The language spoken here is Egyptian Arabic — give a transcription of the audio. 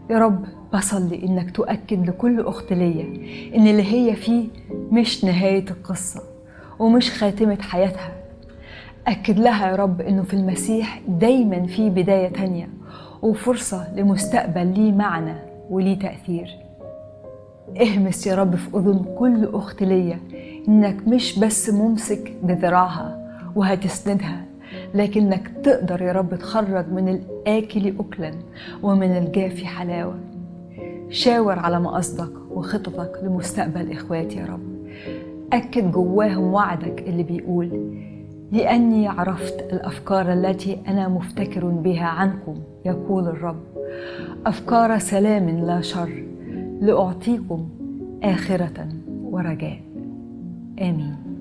يا رب بصلي إنك تؤكد لكل أخت ليا إن اللي هي فيه مش نهاية القصة ومش خاتمة حياتها أكد لها يا رب إنه في المسيح دايما في بداية تانية وفرصة لمستقبل ليه معنى وليه تأثير اهمس يا رب في أذن كل أخت ليا إنك مش بس ممسك بذراعها وهتسندها لكنك تقدر يا رب تخرج من الآكل أكلا ومن الجافي حلاوة شاور على مقاصدك وخططك لمستقبل إخواتي يا رب أكد جواهم وعدك اللي بيقول لأني عرفت الأفكار التي أنا مفتكر بها عنكم يقول الرب أفكار سلام لا شر لأعطيكم آخرة ورجاء آمين